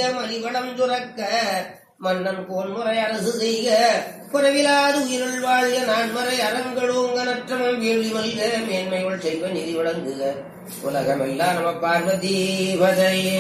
மலிவளம் துறக்க மன்னன் கோன்முறை அரசு செய்க குறைவிலாது உயிருள் வாழ்க நான்மறை அறங்களோங்க நற்றமம் வேள்வி மல்க மேன்மையுள் செய்வ நிதி வழங்குக உலகமெல்லாம் நம பார்வதி பதையே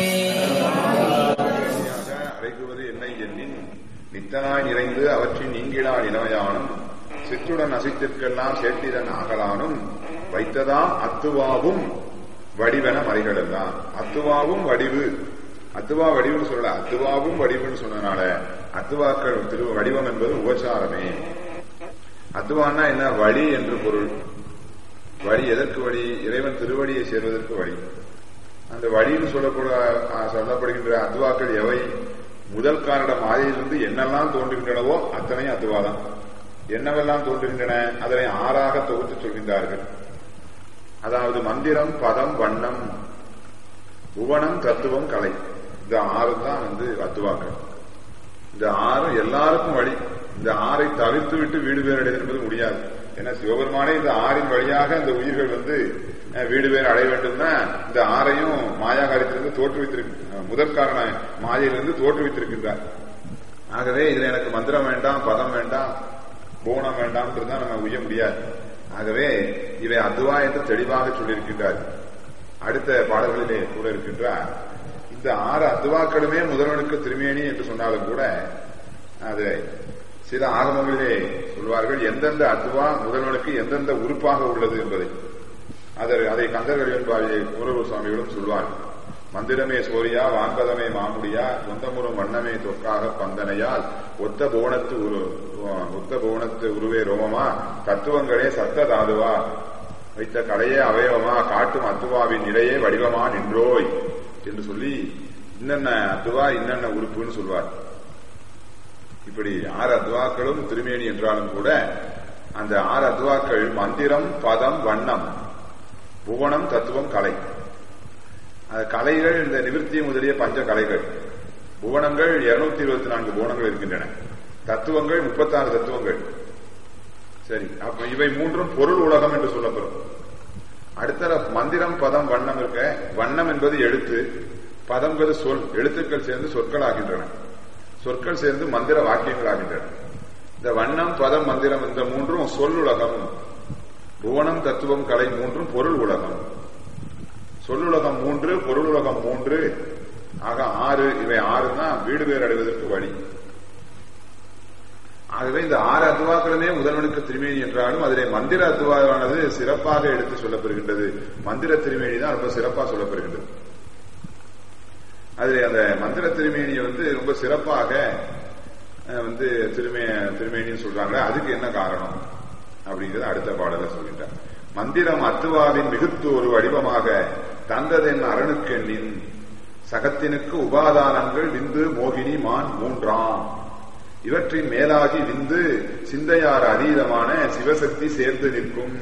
உண்மையாக அழைக்குவது என்னை எண்ணின் நித்தனாய் நிறைந்து அவற்றின் நீங்கிடா நிலையானும் சிற்றுடன் அசைத்திற்கெல்லாம் சேர்த்திடன் ஆகலானும் வைத்ததாம் அத்துவாவும் வடிவென மறைகளெல்லாம் அத்துவாவும் வடிவு அத்துவா வடிவுன்னு சொல்லல அத்துவாவும் வடிவுன்னு சொன்னதுனால அத்துவாக்கள் திரு வடிவம் என்பது உபச்சாரமே அத்துவான்னா என்ன வழி என்று பொருள் வழி எதற்கு வழி இறைவன் திருவடியை சேர்வதற்கு வழி அந்த வழின்னு சொல்லக்கூட ஆ, சொல்லப்படுகின்ற அத்துவாக்கள் எவை முதல் காரண மாயையிலிருந்து என்னெல்லாம் தோன்றுகின்றனவோ அத்தனை அத்துவாதான் என்னவெல்லாம் தோன்றுகின்றன அதனை ஆறாக தொகுத்து சொல்கின்றார்கள் அதாவது மந்திரம் பதம் வண்ணம் புவனம் தத்துவம் கலை இந்த ஆறு தான் வந்து அத்துவாக்கள் இந்த ஆறு எல்லாருக்கும் வழி இந்த ஆறை தவிர்த்து விட்டு வீடு பேர் அடைவது என்பது முடியாது ஏன்னா சிவபெருமானே இந்த ஆறின் வழியாக இந்த உயிர்கள் வந்து அஹ், வீடு பேர் அடைய வேண்டும்னா இந்த ஆறையும் மாயாகாரியத்திலிருந்து தோற்றுவித்திருக்கு முதற் காரண மாயையிலிருந்து தோற்றுவித்திருக்கின்றார் ஆகவே இதுல எனக்கு மந்திரம் வேண்டாம் பதம் வேண்டாம் போனம் வேண்டாம்ன்றதுதான் நம்ம உய்ய முடியாது ஆகவே இவை அதுவா என்று தெளிவாக சொல்லியிருக்கின்றார் அடுத்த பாடல்களிலே கூட இருக்கின்றார் இந்த ஆறு அத்துவாக்களுமே முதல்வனுக்கு திருமேனி என்று சொன்னாலும் கூட அது சில ஆகமங்களிலே சொல்வார்கள் எந்தெந்த அத்துவா முதல்வனுக்கு எந்தெந்த உறுப்பாக உள்ளது என்பதை அதை அதை கந்தர்கள் என்பாரிலே குமரகுரு சுவாமிகளும் சொல்வார்கள் மந்திரமே சோரியா வான்பதமே மாமுடியா சொந்தமுறும் வண்ணமே தொக்காக பந்தனையால் ஒத்த போனத்து உரு ஒத்த போனத்து உருவே ரோமமா தத்துவங்களே சத்த தாதுவா வைத்த கடையே அவயவமா காட்டும் அத்துவாவின் இடையே வடிவமா நின்றோய் என்று சொல்லி இன்னென்ன அத்துவா இன்னென்ன உறுப்புன்னு சொல்வார் இப்படி ஆறு அத்வாக்களும் திருமேனி என்றாலும் கூட அந்த ஆறு அத்வாக்கள் மந்திரம் பதம் வண்ணம் புவனம் தத்துவம் கலை அந்த கலைகள் இந்த நிவிருத்தி முதலிய பஞ்ச கலைகள் புவனங்கள் இருநூத்தி இருபத்தி நான்கு புவனங்கள் இருக்கின்றன தத்துவங்கள் முப்பத்தாறு தத்துவங்கள் சரி அப்ப இவை மூன்றும் பொருள் உலகம் என்று சொல்லப்படும் அடுத்த மந்திரம் பதம் வண்ணம் இருக்க வண்ணம் என்பது எழுத்து பதம் என்பது சொல் எழுத்துக்கள் சேர்ந்து சொற்கள் ஆகின்றன சொற்கள் சேர்ந்து மந்திர வாக்கியங்கள் ஆகின்றன இந்த வண்ணம் பதம் மந்திரம் இந்த மூன்றும் சொல் உலகம் புவனம் தத்துவம் கலை மூன்றும் பொருள் உலகம் சொல்லுலகம் மூன்று பொருள் உலகம் மூன்று ஆக ஆறு இவை ஆறு தான் வீடு பேர் அடைவதற்கு வழி ஆகவே இந்த ஆறு அத்துவாக்களுமே முதல்வனுக்கு திருமேனி என்றாலும் அதிலே மந்திர அத்துவாவானது சிறப்பாக எடுத்து சொல்லப்பெறுகின்றது மந்திர திருமேனி தான் ரொம்ப சிறப்பாக சொல்லப்பெறுகின்றது அதிலே அந்த மந்திர திருமேனியை வந்து ரொம்ப சிறப்பாக அஹ், வந்து திருமே திருமேனின்னு சொல்றாங்க அதுக்கு என்ன காரணம் அப்படிங்கிறது அடுத்த பாடல சொல்கின்றார் மந்திரம் அத்துவாவின் மிகுத்து ஒரு வடிவமாக தந்ததென் அரணுக்கெண்ணின் சகத்தினுக்கு உபாதானங்கள் விந்து மோகினி மான் மூன்றாம் இவற்றின் மேலாகி விந்து சிந்தையார் அதீதமான சிவசக்தி சேர்ந்து நிற்கும்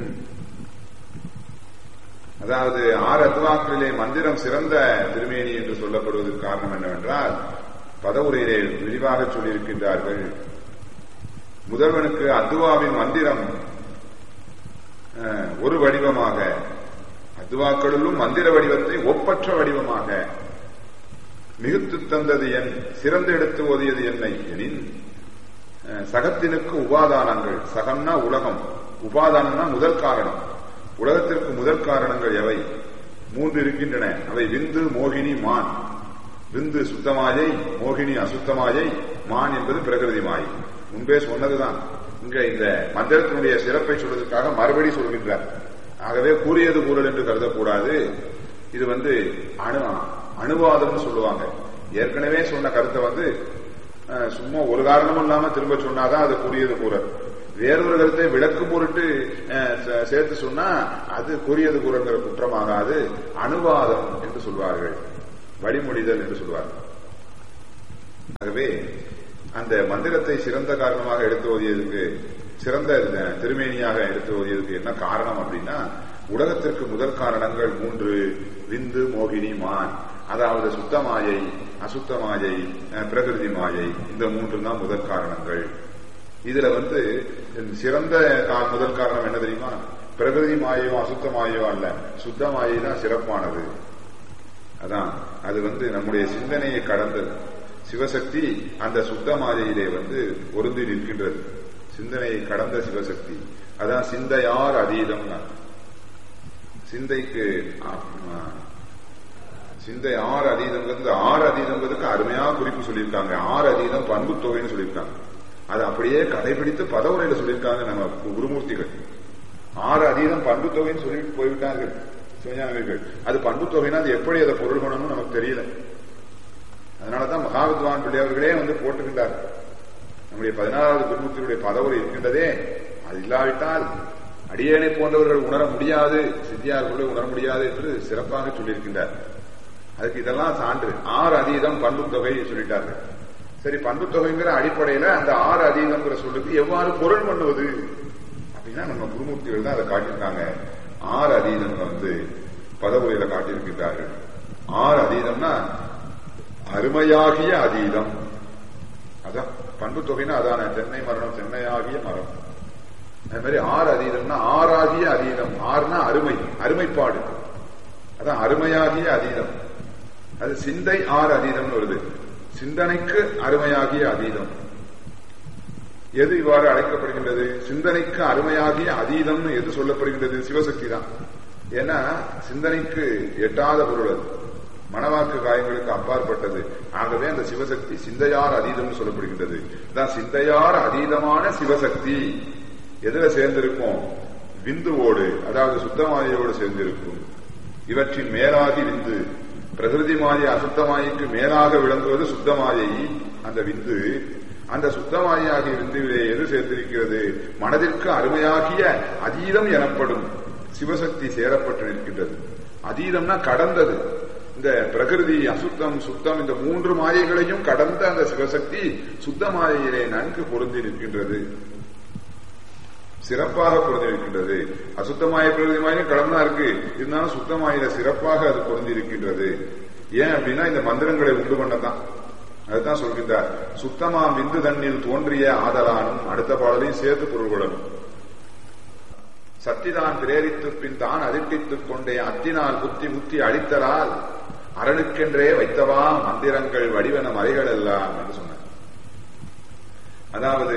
அதாவது ஆறு அத்துவாக்களிலே மந்திரம் சிறந்த திருமேனி என்று சொல்லப்படுவதற்கு காரணம் என்னவென்றால் பதவுரையிலே விரிவாக சொல்லியிருக்கின்றார்கள் முதல்வனுக்கு அத்துவாவின் மந்திரம் அஹ், ஒரு வடிவமாக அத்துவாக்களிலும் மந்திர வடிவத்தை ஒப்பற்ற வடிவமாக மிகுத்து தந்தது என் சிறந்து எடுத்து ஓதியது என்னை எனின் அஹ், சகத்தினுக்கு உபாதானங்கள் சகம்னா உலகம் உபாதானம்னா முதல் காரணம் உலகத்திற்கு முதல் காரணங்கள் எவை மூன்று இருக்கின்றன அவை விந்து மோகினி மான் விந்து சுத்தமாயை மோகினி அசுத்தமாயை மான் என்பது பிரகிருதி மாயை முன்பே சொன்னதுதான் இங்க இந்த மந்திரத்தினுடைய சிறப்பை சொல்வதற்காக மறுபடி சொல்கின்றார் ஆகவே கூறியது கூறல் என்று கருதக்கூடாது இது வந்து அணு அணுவாதம்னு சொல்லுவாங்க ஏற்கனவே சொன்ன கருத்தை வந்து அஹ், சும்மா ஒரு காரணமும் இல்லாம திரும்ப சொன்னாதான் அது கூறியது கூறல் வேறொரு கருத்தை விளக்கும் பொருட்டு அஹ், சே- சேர்த்து சொன்னா அது கூறியது கூறல்கிற குற்றமாகாது அணுவாதம் என்று சொல்வார்கள் வழிமொழிதல் என்று சொல்வார்கள் ஆகவே அந்த மந்திரத்தை சிறந்த காரணமாக எடுத்து ஓதியதுக்கு சிறந்த அஹ், திருமேனியாக எடுத்து ஓதியதுக்கு என்ன காரணம் அப்படின்னா உலகத்திற்கு முதல் காரணங்கள் மூன்று விந்து மோகினி மான் அதாவது சுத்த மாயை அசுத்த மாயை அஹ், பிரகிருதி மாயை இந்த மூன்று தான் முதல் காரணங்கள் இதுல வந்து இந்த சிறந்த கா- முதல் காரணம் என்ன தெரியுமா பிரகிருதி மாயோ அசுத்த மாயோ அல்ல சுத்த மாயை தான் சிறப்பானது அதான் அது வந்து நம்முடைய சிந்தனையை கடந்தது சிவசக்தி அந்த சுத்த மாயையிலே வந்து பொருந்தி நிற்கின்றது சிந்தனையை கடந்த சிவசக்தி அதான் சிந்தையார் அதீதம் சிந்தைக்கு சிந்தை ஆறு அதீதங்கிறது ஆறு அதீதங்கிறதுக்கு அருமையா குறிப்பு சொல்லியிருக்காங்க ஆறு அதீதம் பண்பு தொகைன்னு சொல்லியிருக்காங்க அது அப்படியே கடைபிடித்து பதவுரையில சொல்லியிருக்காங்க நம்ம குருமூர்த்திகள் ஆறு அதீதம் பண்பு தொகைன்னு சொல்லிட்டு போய்விட்டார்கள் சிவஞானவர்கள் அது பண்பு தொகைனா அது எப்படி அதை பொருள் பண்ணணும்னு நமக்கு தெரியல அதனாலதான் மகாவித்வான் பிள்ளையவர்களே வந்து போட்டுக்கின்றார் நம்முடைய பதினாறாவது குருமூர்த்தியுடைய பதவுரை இருக்கின்றதே அது இல்லாவிட்டால் அடியேனை போன்றவர்கள் உணர முடியாது சித்தியார்கள் உணர முடியாது என்று சிறப்பாக சொல்லியிருக்கின்றார் அதுக்கு இதெல்லாம் சான்று ஆறு அதீதம் பண்பு தொகை சொல்லிட்டார்கள் சரி பண்பு தொகைங்கிற அடிப்படையில அந்த ஆறு அதீதம்ங்கிற சொல்லுக்கு எவ்வாறு பொருள் பண்ணுவது அப்படின்னா நம்ம குருமூர்த்திகள் தான் அதை காட்டியிருக்காங்க ஆறு அதீதம் வந்து பதவுரையில காட்டியிருக்கின்றார்கள் ஆறு அதீதம்னா அருமையாகிய அதீதம் அதான் பண்பு தொகைன்னா அதான தென்னை மரணம் தென்னையாகிய மரம் அது மாதிரி ஆறு அதீதம்னா ஆறாகிய அதீதம் ஆறுனா அருமை அருமைப்பாடு அதான் அருமையாகிய அதீதம் அது சிந்தை ஆறு அதீதம்னு வருது சிந்தனைக்கு அருமையாகிய அதீதம் எது இவ்வாறு அழைக்கப்படுகின்றது சிந்தனைக்கு அருமையாகிய அதீதம்னு எது சொல்லப்படுகின்றது சிவசக்தி தான் ஏன்னா சிந்தனைக்கு எட்டாத பொருள் அது மனவாக்கு காயங்களுக்கு அப்பாற்பட்டது ஆகவே அந்த சிவசக்தி சிந்தையார் அதீதம்னு சொல்லப்படுகின்றது தான் சிந்தையார் அதீதமான சிவசக்தி எதுல சேர்ந்திருக்கும் விந்துவோடு அதாவது சுத்தமாயோடு சேர்ந்திருக்கும் இவற்றின் மேலாகி விந்து பிரகிருதி மாயை அசுத்தமாய்க்கு மேலாக விளங்குவது சுத்தமாயை அந்த விந்து அந்த சுத்தமாயாகிய விந்துவிலே எது சேர்ந்திருக்கிறது மனதிற்கு அருமையாகிய அதீதம் எனப்படும் சிவசக்தி சேரப்பட்டு நிற்கின்றது அதீதம்னா கடந்தது இந்த பிரகிருதி அசுத்தம் சுத்தம் இந்த மூன்று மாயைகளையும் கடந்த அந்த சிவசக்தி சுத்த மாயையிலே நன்கு பொருந்தி நிற்கின்றது சிறப்பாக பொருந்திருக்கின்றது அசுத்தமாய பிரகிருதி மாயிலும் கடந்தா இருக்கு இருந்தாலும் சுத்தமாயில சிறப்பாக அது பொருந்திருக்கின்றது ஏன் அப்படின்னா இந்த மந்திரங்களை உண்டு பண்ணதான் அதுதான் சொல்கின்றார் சுத்தமா விந்து தண்ணில் தோன்றிய ஆதலானும் அடுத்த பாடலையும் சேர்த்து பொருள் கொள்ளணும் சத்திதான் பிரேரித்து பின் தான் அதிர்ட்டித்துக் கொண்டே அத்தினால் புத்தி முத்தி அழித்தலால் அரணுக்கென்றே வைத்தவா மந்திரங்கள் வடிவன மறைகள் எல்லாம் என்று சொன்னார் அதாவது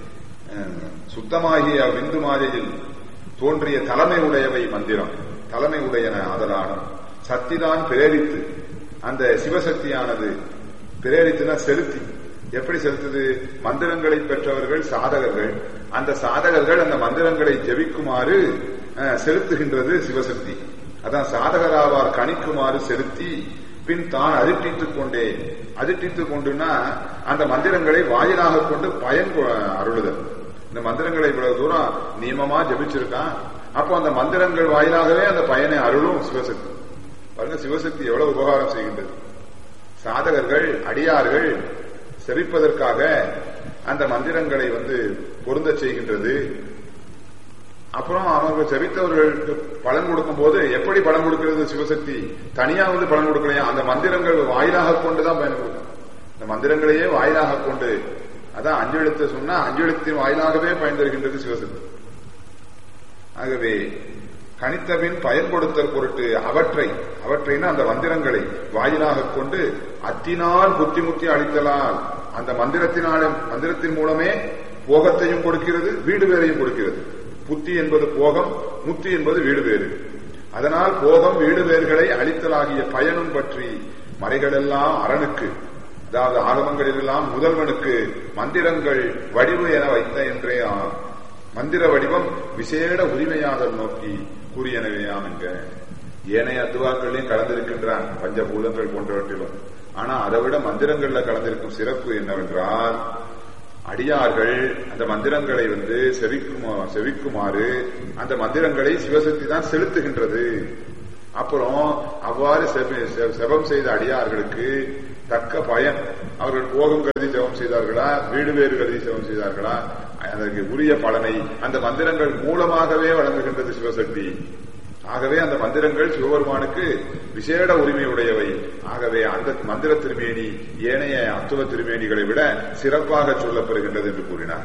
சுத்தமாகிய விந்து மாதையில் தோன்றிய தலைமை உடையவை மந்திரம் தலைமை உடையன ஆதலானும் சக்திதான் பிரேரித்து அந்த சிவசக்தியானது பிரேரித்துனா செலுத்தி எப்படி செலுத்துது மந்திரங்களை பெற்றவர்கள் சாதகர்கள் அந்த சாதகர்கள் அந்த மந்திரங்களை ஜெபிக்குமாறு செலுத்துகின்றது சிவசக்தி அதான் சாதகராவார் கணிக்குமாறு செலுத்தி பின் தான் அதிர்ட்டித்துக் கொண்டே அதிர்ட்டித்துக் கொண்டுனா அந்த மந்திரங்களை வாயிலாக கொண்டு பயன் அருளுதல் இந்த மந்திரங்களை இவ்வளவு தூரம் நியமமா ஜபிச்சிருக்கான் அப்போ அந்த மந்திரங்கள் வாயிலாகவே அந்த பயனை அருளும் சிவசக்தி பாருங்க சிவசக்தி எவ்வளவு உபகாரம் செய்கின்றது சாதகர்கள் அடியார்கள் செவிப்பதற்காக அந்த மந்திரங்களை வந்து பொருந்த செய்கின்றது அப்புறம் அவர்கள் செவித்தவர்களுக்கு பலன் கொடுக்கும் போது எப்படி பலன் கொடுக்கிறது சிவசக்தி தனியா வந்து பலன் கொடுக்கலையா அந்த மந்திரங்கள் வாயிலாக கொண்டுதான் பயன் கொடுக்கும் இந்த மந்திரங்களையே வாயிலாக கொண்டு அதான் அஞ்சு எழுத்து சொன்னா அஞ்சு எழுத்தின் வாயிலாகவே பயன் தருகின்றது சிவசக்தி ஆகவே கணித்தபின் பயன் கொடுத்தல் பொருட்டு அவற்றை அவற்றைனா அந்த மந்திரங்களை வாயிலாக கொண்டு அத்தினால் புத்தி முத்தி அளித்தலால் அந்த மந்திரத்தினாலும் மந்திரத்தின் மூலமே போகத்தையும் கொடுக்கிறது வீடு வேறையும் கொடுக்கிறது புத்தி என்பது போகம் முத்தி என்பது வீடு வேறு அதனால் போகம் வீடு வேர்களை அளித்தலாகிய பயனும் பற்றி மறைகளெல்லாம் அரணுக்கு அதாவது ஆகமங்களிலெல்லாம் முதல்வனுக்கு மந்திரங்கள் வடிவு என வைத்த என்றே மந்திர வடிவம் விசேட உரிமையாதல் நோக்கி கூறியனவையாம் என்க ஏனைய அத்துவாக்களையும் கலந்திருக்கின்றான் பஞ்சபூதங்கள் போன்றவற்றிலும் ஆனா அதை விட மந்திரங்கள்ல கலந்திருக்கும் சிறப்பு என்னவென்றால் அடியார்கள் அந்த மந்திரங்களை வந்து செவிக்குமா செவிக்குமாறு அந்த மந்திரங்களை சிவசக்தி தான் செலுத்துகின்றது அப்புறம் அவ்வாறு செபம் செய்த அடியார்களுக்கு தக்க பயன் அவர்கள் போகம் கருதி ஜெபம் செய்தார்களா வீடு வேறு கருதி ஜெபம் செய்தார்களா அதற்கு உரிய பலனை அந்த மந்திரங்கள் மூலமாகவே வழங்குகின்றது சிவசக்தி ஆகவே அந்த மந்திரங்கள் சிவபெருமானுக்கு விசேட உரிமை உடையவை ஆகவே அந்த மந்திர திருமேனி ஏனைய அத்துவ திருமேனிகளை விட சிறப்பாக சொல்லப்படுகின்றது என்று கூறினார்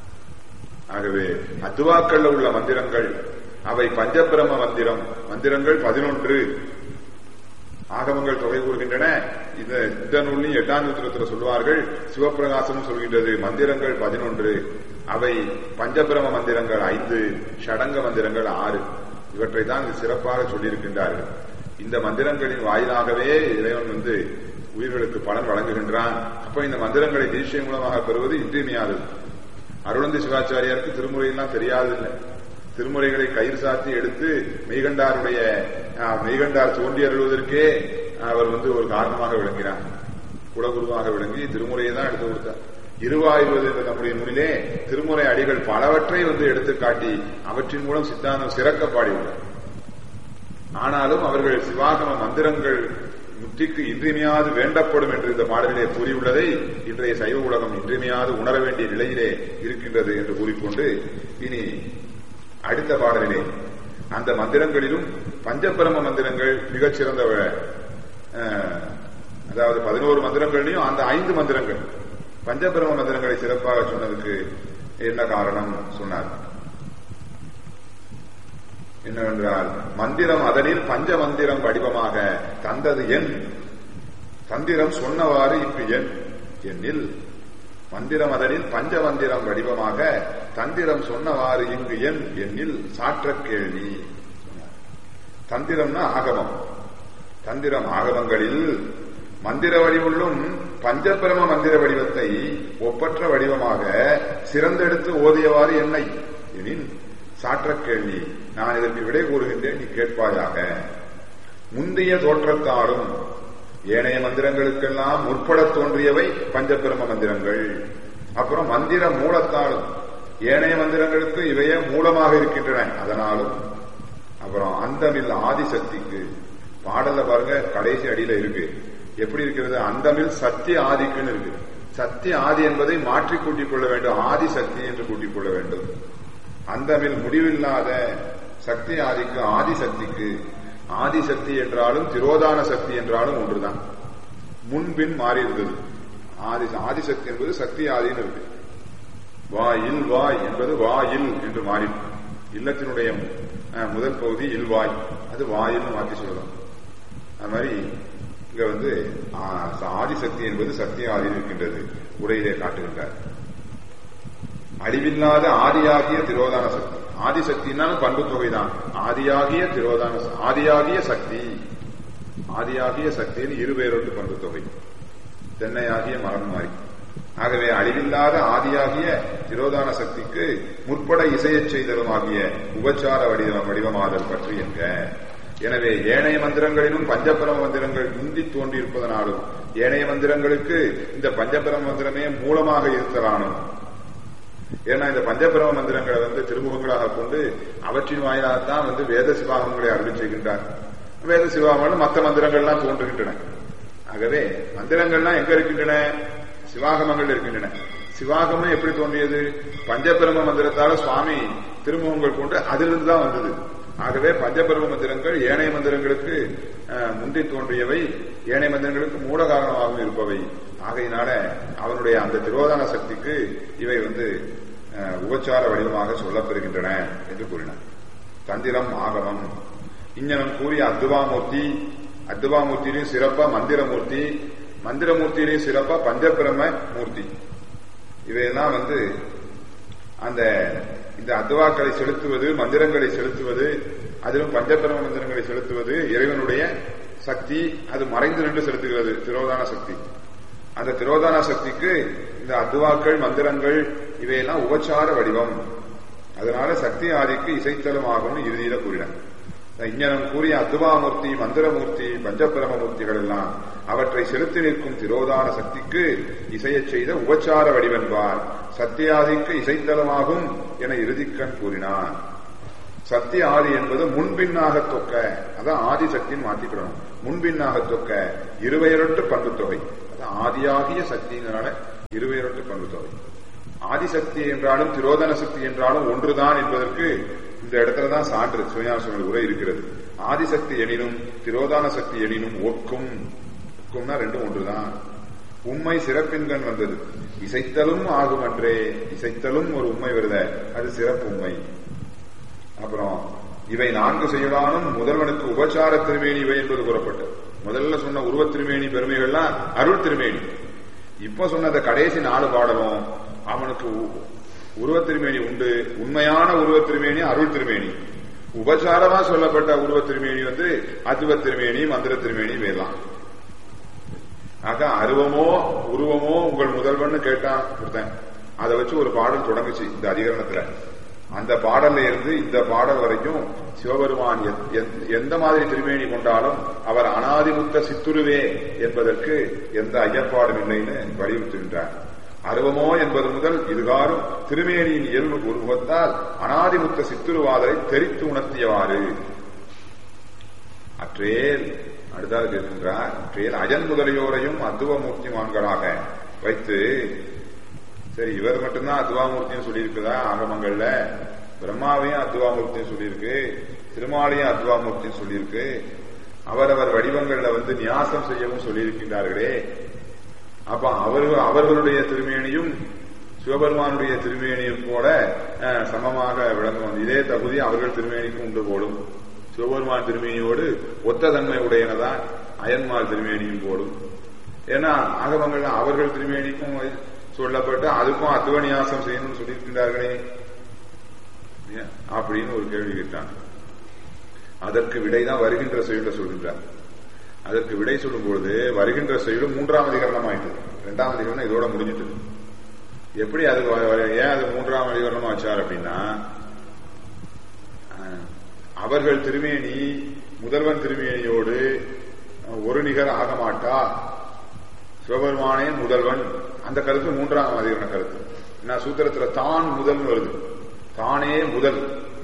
ஆகவே அத்துவாக்கள்ல உள்ள மந்திரங்கள் அவை பஞ்சபிரம மந்திரம் மந்திரங்கள் பதினொன்று ஆகமங்கள் தொகை கூறுகின்றன இந்த இந்த நூலில் எட்டாம் நூத்திரத்தில் சொல்வார்கள் சிவப்பிரகாசம் சொல்கின்றது மந்திரங்கள் பதினொன்று அவை பஞ்சபிரம மந்திரங்கள் ஐந்து ஷடங்க மந்திரங்கள் ஆறு இவற்றை தான் சிறப்பாக சொல்லியிருக்கின்றார்கள் இந்த மந்திரங்களின் வாயிலாகவே இறைவன் வந்து உயிர்களுக்கு பலன் வழங்குகின்றான் அப்ப இந்த மந்திரங்களை தீட்சை மூலமாக பெறுவது இன்றியமையாதது அருளந்தி சிவாச்சாரியாருக்கு திருமுறையெல்லாம் தெரியாதில்லை திருமுறைகளை கயிறு சாத்தி எடுத்து மெய்கண்டாருடைய ஆஹ், மெய்கண்டார் தோன்றி அருள்வதற்கே அவர் வந்து ஒரு காரணமாக விளங்கினார் குலகுருவாக விளங்கி திருமுறையை தான் எடுத்து கொடுத்தார் இருவாயுவது என்ற நம்முடைய நூலிலே திருமுறை அடிகள் பலவற்றை வந்து எடுத்து காட்டி அவற்றின் மூலம் சித்தாந்தம் சிறக்க பாடியுள்ளார் ஆனாலும் அவர்கள் சிவாகம மந்திரங்கள் முத்திக்கு இன்றியமையாது வேண்டப்படும் என்று இந்த பாடலிலே கூறியுள்ளதை இன்றைய சைவ உலகம் இன்றியமையாது உணர வேண்டிய நிலையிலே இருக்கின்றது என்று கூறிக்கொண்டு இனி அடுத்த பாடலிலே அந்த மந்திரங்களிலும் பஞ்சபிரம மந்திரங்கள் மிகச் சிறந்த அஹ், அதாவது பதினோரு மந்திரங்களையும் அந்த ஐந்து மந்திரங்கள் பஞ்சபிரம மந்திரங்களை சிறப்பாக சொன்னதுக்கு என்ன காரணம் சொன்னார் என்னவென்றால் மந்திரம் அதனில் பஞ்ச மந்திரம் வடிவமாக தந்தது என் தந்திரம் சொன்னவாறு இங்கு என் என்னில் மந்திரம் அதனில் பஞ்ச மந்திரம் வடிவமாக தந்திரம் சொன்னவாறு இங்கு என் என்னில் சாற்ற கேள்வி சொன்னார். தந்திரம்னா ஆகமம் தந்திரம் ஆகமங்களில் மந்திர வடிவுள்ளும் பஞ்சபிரம மந்திர வடிவத்தை ஒப்பற்ற வடிவமாக சிறந்தெடுத்து ஓதியவாறு என்னை எனின் சாற்ற கேள்வி நான் இதற்கு விடை கூறுகின்றேன் நீ கேட்பாயாக முந்தைய தோற்றத்தாலும் ஏனைய மந்திரங்களுக்கெல்லாம் முற்படத் தோன்றியவை பஞ்சபிரம மந்திரங்கள் அப்புறம் மந்திர மூலத்தாலும் ஏனைய மந்திரங்களுக்கு இவையே மூலமாக இருக்கின்றன அதனாலும் அப்புறம் அந்தமில் ஆதிசக்திக்கு பாடல்ல பாருங்க கடைசி அடியில இருக்கு எப்படி இருக்கிறது அந்தமில் சத்திய ஆதிக்குன்னு இருக்கு சத்திய ஆதி என்பதை மாற்றி கூட்டிக் கொள்ள வேண்டும் ஆதி சக்தி என்று கூட்டிக் கொள்ள வேண்டும் அந்தமில் முடிவில்லாத சக்தி ஆதிக்கு ஆதிசக்திக்கு ஆதிசக்தி என்றாலும் திரோதான சக்தி என்றாலும் ஒன்றுதான் முன்பின் மாறி இருந்தது ஆதி ஆதிசக்தி என்பது சக்தி ஆதின்னு இருக்கு வாயில் வாய் என்பது வாயில் என்று மாறி இல்லத்தினுடைய அஹ், முதல் பகுதி இல்வாய் அது வாயில்னு மாற்றி சொல்லலாம் அது மாதிரி இங்க வந்து ஆ- ஆதிசக்தி என்பது சக்தி ஆதியில் இருக்கின்றது உரையிலே காட்டுகின்றார் அழிவில்லாத ஆதியாகிய திரோதான சக்தி ஆதிசக்தினாலும் பண்பு தொகைதான் ஆதியாகிய திரோதான ச- ஆதியாகிய சக்தி ஆதியாகிய சக்தின்னு இருபேரொட்டு பண்பு தொகை தென்னையாகிய மரம் மாறி ஆகவே அழிவில்லாத ஆதியாகிய திரோதான சக்திக்கு முற்பட இசையச் செய்தலும் ஆகிய உபச்சார வடிவ வடிவமாதல் பற்றி என்க எனவே ஏனைய மந்திரங்களிலும் பஞ்சபிரம மந்திரங்கள் முந்தி தோன்றியிருப்பதனாலும் ஏனைய மந்திரங்களுக்கு இந்த பஞ்சபிரம மந்திரமே மூலமாக இருத்தலானும் ஏன்னா இந்த பஞ்சபிரம மந்திரங்களை வந்து திருமுகங்களாக கொண்டு அவற்றின் வாயிலாகத்தான் வந்து வேத சிவாகங்களை அருள் செய்கின்றார் வேத சிவாகங்கள் மற்ற மந்திரங்கள்லாம் தோன்றுகின்றன ஆகவே மந்திரங்கள்லாம் எங்க இருக்கின்றன சிவாகமங்கள் இருக்கின்றன சிவாகமம் எப்படி தோன்றியது பஞ்சபிரம மந்திரத்தால சுவாமி திருமுகங்கள் கொண்டு அதிலிருந்து தான் வந்தது ஆகவே பஞ்சபிரம மந்திரங்கள் ஏனைய மந்திரங்களுக்கு அஹ், முந்தி தோன்றியவை ஏனைய மந்திரங்களுக்கு மூல காரணமாகவும் இருப்பவை ஆகையினால அவனுடைய அந்த திரோதான சக்திக்கு இவை வந்து அஹ், உபச்சார வடிவமாக சொல்லப்பெறுகின்றன என்று கூறினார் தந்திரம் ஆகமம் இஞ்ஞனம் கூறிய அத்துவாமூர்த்தி அத்துவாமூர்த்தியிலையும் சிறப்பா மந்திரமூர்த்தி மந்திரமூர்த்தியிலையும் சிறப்பா பஞ்சபிரம மூர்த்தி இவையெல்லாம் வந்து அந்த இந்த அத்துவாக்களை செலுத்துவது மந்திரங்களை செலுத்துவது அதிலும் பஞ்சபிரம மந்திரங்களை செலுத்துவது இறைவனுடைய சக்தி அது மறைந்து நின்று செலுத்துகிறது திரோதான சக்தி அந்த திரோதான சக்திக்கு இந்த அத்துவாக்கள் மந்திரங்கள் இவையெல்லாம் உபச்சார வடிவம் அதனால சக்தி ஆதிக்கு இசைத்தலும் ஆகும்னு இறுதியில கூறினார் இஞ்ஞனம் கூறிய அத்துவாமூர்த்தி மந்திரமூர்த்தி பஞ்சபிரம மூர்த்திகள் எல்லாம் அவற்றை செலுத்தி நிற்கும் திரோதான சக்திக்கு இசையச் செய்த உபச்சார வடிவென்பார் சத்தியாதிக்கு இசைத்தலமாகும் என இறுதிக்கண் கூறினார் சத்திய ஆதி என்பது முன்பின்னாக தொக்க அதான் ஆதி சக்தின்னு மாத்திக்கணும் முன்பின்னாக தொக்க இருவையரொட்டு பண்பு தொகை அதான் ஆதியாகிய சக்திங்கிறனால இருவையரொட்டு பண்பு தொகை ஆதிசக்தி என்றாலும் திரோதன சக்தி என்றாலும் ஒன்றுதான் என்பதற்கு இந்த இடத்துல தான் சான்று சிவஞான உரை இருக்கிறது ஆதிசக்தி எனினும் திரோதான சக்தி எனினும் ஒக்கும் ஒக்கும்னா ரெண்டும் ஒன்றுதான் உண்மை சிறப்பின்கண் வந்தது இசைத்தலும் ஆகும் அன்றே இசைத்தலும் ஒரு உண்மை வருத அது சிறப்பு உண்மை அப்புறம் இவை நான்கு செயலானும் முதல்வனுக்கு உபச்சார திருமேனி இவை என்பது கூறப்பட்டது முதல்ல சொன்ன உருவத் திருமேனி பெருமைகள்லாம் அருள் திருமேனி இப்ப சொன்னத கடைசி நாலு பாடலும் அவனுக்கு உ- உருவத் திருமேனி உண்டு உண்மையான உருவத் திருமேனி அருள் திருமேனி உபசாரமா சொல்லப்பட்ட உருவத் திருமேனி வந்து அத்துவ திருமேனி மந்திர திருமேனி வேலாம் ஆக அருவமோ உருவமோ உங்கள் முதல்வன்னு கேட்டான் கொடுத்தேன் அதை வச்சு ஒரு பாடல் தொடங்குச்சு இந்த அதிகரணத்துல அந்த பாடல்ல இருந்து இந்த பாடல் வரைக்கும் சிவபெருமான் எத்- எத்- எந்த மாதிரி திருமேனி கொண்டாலும் அவர் அனாதிமுத்த சித்துருவே என்பதற்கு எந்த ஐயப்பாடும் இல்லைன்னு வலியுறுத்துகின்றார் அருவமோ என்பது முதல் இதுகாரும் திருமேனியின் இயல்பு உருவத்தால் அனாதிமுத்த சித்துருவாதரை தெரித்து உணர்த்தியவாறு அற்றேல் அடுத்தாக கேட்கின்றார் அற்றேல் அஜன் முதலியோரையும் அத்துவமூர்த்திமான்களாக வைத்து சரி இவர் மட்டும்தான் அத்துவாமூர்த்தின்னு சொல்லியிருக்குதா ஆகமங்கள்ல பிரம்மாவையும் அத்துவாமூர்த்தின்னு சொல்லியிருக்கு திருமாலையும் அத்துவாமூர்த்தின்னு சொல்லியிருக்கு அவரவர் வடிவங்கள்ல வந்து நியாசம் செய்யவும் சொல்லியிருக்கின்றார்களே அப்ப அவர்கள் அவர்களுடைய திருமேனியும் சிவபெருமானுடைய திருமேனியும் போல அஹ், சமமாக விளங்கும் இதே தகுதி அவர்கள் திருமேனிக்கும் உண்டு போலும் சிவபெருமான் திருமேனியோடு ஒத்த தன்மை உடையனதான் அயன்மார் திருமேனியும் போடும் ஏன்னா ஆகவங்கள் அவர்கள் திருமேனிக்கும் சொல்லப்பட்டு அதுக்கும் அத்துவநியாசம் செய்யணும்னு சொல்லியிருக்கின்றார்களே ஏன்? அப்படின்னு ஒரு கேள்வி கேட்டான் அதற்கு விடைதான் வருகின்ற செயல சொல்கின்றார் அதற்கு விடை சொல்லும்போது வருகின்ற செயலும் மூன்றாம் அதிகரணம் ஆயிட்டு இரண்டாம் அதிகரணம் இதோட முடிஞ்சிட்டு எப்படி அது வ- வ- ஏன் அது மூன்றாம் அதிகரணமா வச்சார் அப்படின்னா அஹ், அவர்கள் திருமேனி முதல்வன் திருமேனியோடு அஹ், ஒரு நிகர் ஆக மாட்டா சிவபெருமானே முதல்வன் அந்த கருத்து மூன்றாம் அதிகரண கருத்து நான் சூத்திரத்துல தான் முதல் வருது தானே முதல்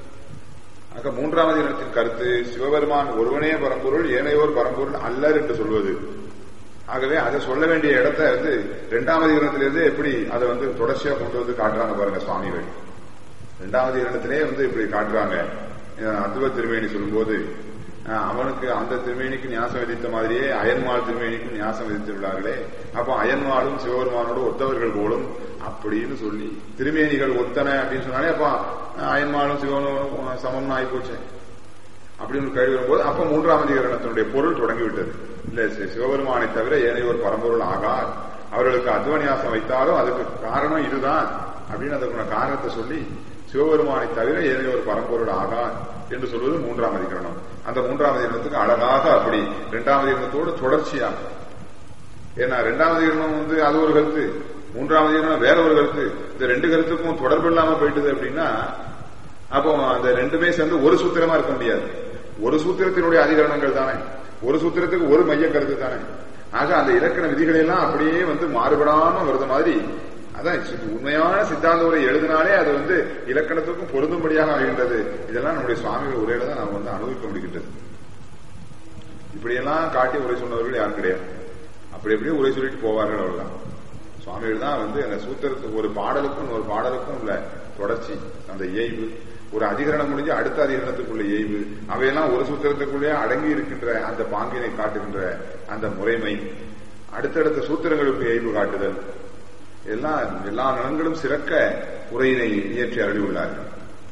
ஆக மூன்றாம் அதிகரணத்தின் கருத்து சிவபெருமான் ஒருவனே பரம்பொருள் ஏனையோர் பரம்பொருள் அல்லர் என்று சொல்வது ஆகவே அதை சொல்ல வேண்டிய இடத்தை வந்து இரண்டாம் அதிகரணத்திலிருந்து எப்படி அதை வந்து தொடர்ச்சியா கொண்டு வந்து காட்டுறாங்க பாருங்க சுவாமிகள் இரண்டாவது இடத்திலே வந்து இப்படி காட்டுறாங்க அஹ் அத்துவ திருமேனி சொல்லும்போது அஹ் அவனுக்கு அந்த திருமேனிக்கு ஞாசம் விதித்த மாதிரியே அயன்மாள் திருமேனிக்கும் ஞாசம் விதித்துள்ளார்களே அப்போ அயன்மாளும் சிவபெருமானோடு ஒத்தவர்கள் போலும் அப்படின்னு சொல்லி திருமேனிகள் ஒத்தன அப்படின்னு சொன்னாலே அப்ப அஹ் அயன்மாளும் சிவனும் சமம்னு ஆயிப்போச்சு அப்படின்னு ஒரு கேள்வி வரும்போது அப்ப மூன்றாம் அதிகரணத்தினுடைய பொருள் தொடங்கிவிட்டது இல்ல சி- சிவபெருமானை தவிர ஏனையோர் பரம்பொருள் ஆகார் அவர்களுக்கு அத்வநியாசம் வைத்தாலும் அதுக்கு காரணம் இதுதான் அப்படின்னு அதுக்குள்ள காரணத்தை சொல்லி சிவபெருமானை தவிர ஏனையோர் பரம்பொருள் ஆகார் என்று சொல்வது மூன்றாம் அதிகரணம் அந்த மூன்றாம் அதிகரணத்துக்கு அழகாக அப்படி இரண்டாம் அதிகரணத்தோடு தொடர்ச்சியாக ஏன்னா இரண்டாம் அதிகரணம் வந்து அது ஒரு கருத்து மூன்றாம் அதிகரணம் வேற ஒரு கருத்து இந்த ரெண்டு கருத்துக்கும் தொடர்பு இல்லாம போயிட்டுது அப்படின்னா அப்போ அந்த ரெண்டுமே சேர்ந்து ஒரு சூத்திரமா இருக்க முடியாது ஒரு சூத்திரத்தினுடைய அதிகரணங்கள் தானே ஒரு சூத்திரத்துக்கு ஒரு மைய கருத்து தானே ஆக அந்த இலக்கண விதிகளை எல்லாம் அப்படியே வந்து மாறுபடாம வருது மாதிரி அதான் சி- உண்மையான சித்தாந்த உரை எழுதினாலே அது வந்து இலக்கணத்துக்கும் பொருந்தும்படியாக ஆகின்றது இதெல்லாம் நம்முடைய சுவாமிகள் உரையில தான் நாம் வந்து அனுபவிக்க முடிகின்றது இப்படியெல்லாம் காட்டி உரை சொன்னவர்கள் யாரும் கிடையாது அப்படி அப்படியே உரை சொல்லிட்டு போவார்கள் அவ்வளவுதான் சுவாமிகள் தான் வந்து அந்த சூத்திரத்துக்கு ஒரு பாடலுக்கும் ஒரு பாடலுக்கும் உள்ள தொடர்ச்சி அந்த இயைபு ஒரு அதிகரணம் முடிஞ்சு அடுத்த அதிகரணத்துக்குள்ள இயைபு அவையெல்லாம் ஒரு சூத்திரத்துக்குள்ளே அடங்கி இருக்கின்ற அந்த பாங்கினை காட்டுகின்ற அந்த முறைமை அடுத்தடுத்த சூத்திரங்களுக்கு இயைபு காட்டுதல் எல்லாம் எல்லா நலன்களும் சிறக்க உரையினை இயற்றி அருளியுள்ளார்கள்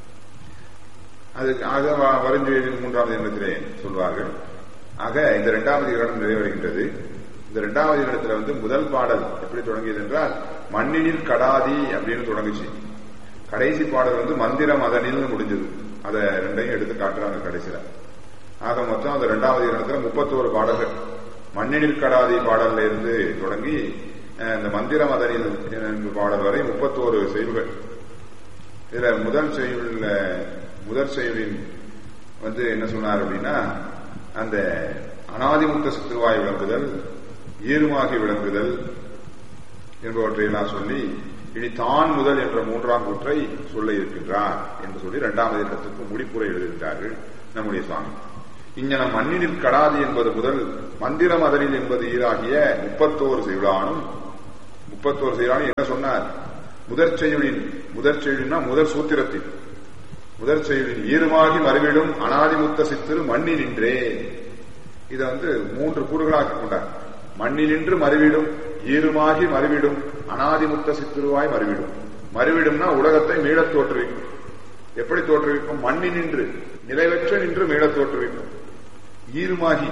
அது ஆக வ- வருஞ்செயலின் மூன்றாவது எண்ணத்திலே சொல்வார்கள் ஆக இந்த இரண்டாவது இடம் நிறைவடைகின்றது இந்த இரண்டாவது இடத்துல வந்து முதல் பாடல் எப்படி தொடங்கியது என்றால் மண்ணினில் கடாதி அப்படின்னு தொடங்குச்சு கடைசி பாடல் வந்து மந்திரம் அதனில் முடிஞ்சது அதை ரெண்டையும் எடுத்து காட்டுறாங்க கடைசியில ஆக மொத்தம் அந்த இரண்டாவது இடத்துல முப்பத்தோரு பாடல்கள் மண்ணினில் கடாதி பாடல்ல இருந்து தொடங்கி அஹ், இந்த மந்திரம் அதனில் என்ற பாடல் வரை முப்பத்தோரு செய்வுகள் இதுல முதல் செய்யுள்ள முதல் செய்யுளின் வந்து என்ன சொன்னார் அப்படின்னா அந்த அனாதிமுத்த சித்துருவாய் விளங்குதல் ஈருமாகி விளங்குதல் என்பவற்றையெல்லாம் சொல்லி இனி தான் முதல் என்ற மூன்றாம் கூற்றை சொல்ல இருக்கின்றார் என்று சொல்லி இரண்டாவது இடத்துக்கு முடிப்புரை எழுதுகின்றார்கள் நம்முடைய சுவாமி இங்ஙனம் மண்ணினில் கடாது என்பது முதல் மந்திரம் அதனில் என்பது ஈராகிய முப்பத்தோரு செய்யுளானும் முப்பத்தோரு செய்யுளானும் என்ன சொன்னார் முதற் செய்யுளின் முதற் செய்யுளின்னா முதற் சூத்திரத்தில் முதற் செயலின் ஈருமாகி மறுவிடும் அனாதிமுத்த சித்திரு மண்ணி நின்றே இதை வந்து மூன்று கூறுகளாக்கி கொண்டார் மண்ணினின்று மறுவிடும் ஈருமாகி மறுவிடும் அனாதிமுத்த சித்திருவாய் மறுவிடும் மறுவிடும்னா உலகத்தை மீளத் தோற்றுவிக்கும் எப்படி தோற்றுவிக்கும் மண்ணினின்று நிலைவற்ற நின்று மீளத் தோற்றுவிக்கும் ஈருமாகி